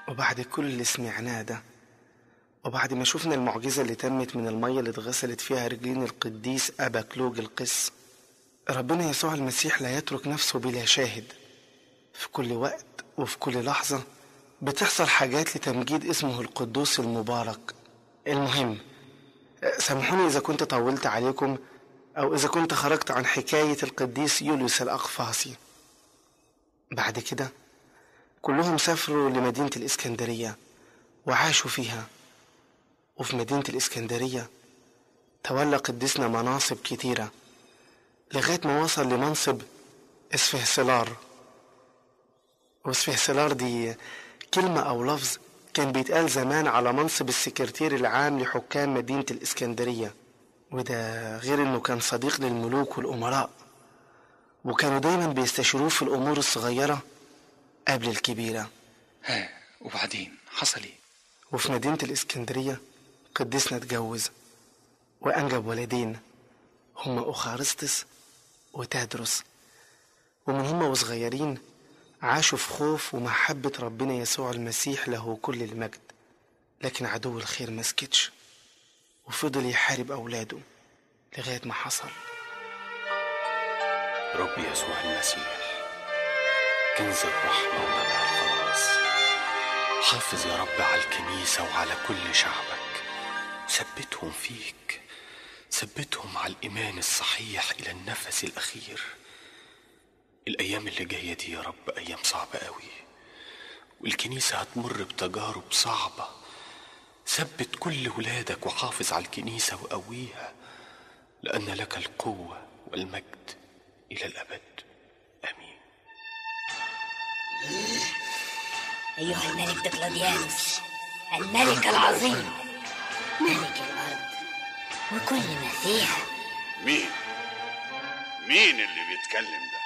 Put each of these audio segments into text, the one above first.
وبعد كل اللي سمعناه ده وبعد ما شفنا المعجزة اللي تمت من المية اللي اتغسلت فيها رجلين القديس أبا كلوج القس ربنا يسوع المسيح لا يترك نفسه بلا شاهد في كل وقت وفي كل لحظة بتحصل حاجات لتمجيد اسمه القدوس المبارك المهم سامحوني إذا كنت طولت عليكم أو إذا كنت خرجت عن حكاية القديس يوليوس الأقفاصي بعد كده كلهم سافروا لمدينة الإسكندرية وعاشوا فيها وفي مدينة الإسكندرية تولى قديسنا مناصب كتيرة لغاية ما وصل لمنصب اسفهسلار واسفهسلار دي كلمة أو لفظ كان بيتقال زمان على منصب السكرتير العام لحكام مدينة الإسكندرية وده غير إنه كان صديق للملوك والأمراء وكانوا دايما بيستشيروه في الأمور الصغيرة قبل الكبيرة ها وبعدين حصل ايه وفي مدينة الإسكندرية قديسنا اتجوز وأنجب ولدين هما أخارستس وتادرس ومن هما وصغيرين عاشوا في خوف ومحبة ربنا يسوع المسيح له كل المجد لكن عدو الخير مسكتش وفضل يحارب أولاده لغاية ما حصل رب يسوع المسيح كنز الرحمة ومنبع الخلاص حافظ يا رب على الكنيسة وعلى كل شعبك ثبتهم فيك ثبتهم على الإيمان الصحيح إلى النفس الأخير الأيام اللي جاية دي يا رب أيام صعبة قوي والكنيسة هتمر بتجارب صعبة ثبت كل ولادك وحافظ على الكنيسة وقويها لأن لك القوة والمجد إلى الأبد آمين أيها الملك دقلديانوس الملك العظيم ملك الأرض وكل ما فيها مين مين اللي بيتكلم ده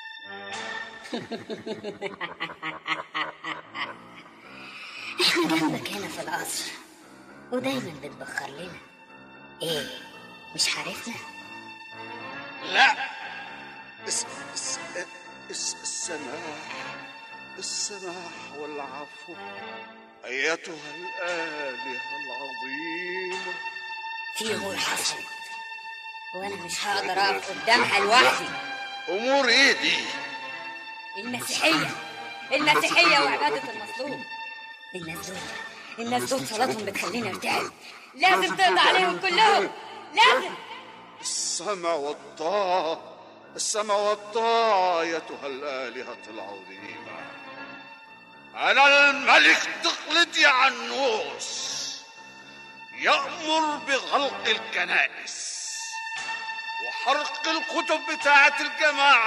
احنا جنبك هنا في القصر ودايما بتبخر لنا ايه مش عارفنا لا اس اس اس السماح السماح والعفو أيتها الآلهة العظيمة في امور حصلت وانا مش هقدر اقف قدامها لوحدي أمور إيه دي؟ المسيحيه المسيحيه وعباده المظلوم الناس دول الناس دول صلاتهم بتخليني ارتعب لازم تقضي عليهم كلهم لازم السمع والطاعة السمع والطاعة أيتها الآلهة العظيمة أنا الملك دقلديانوس يأمر بغلق الكنائس وحرق الكتب بتاعة الجماعة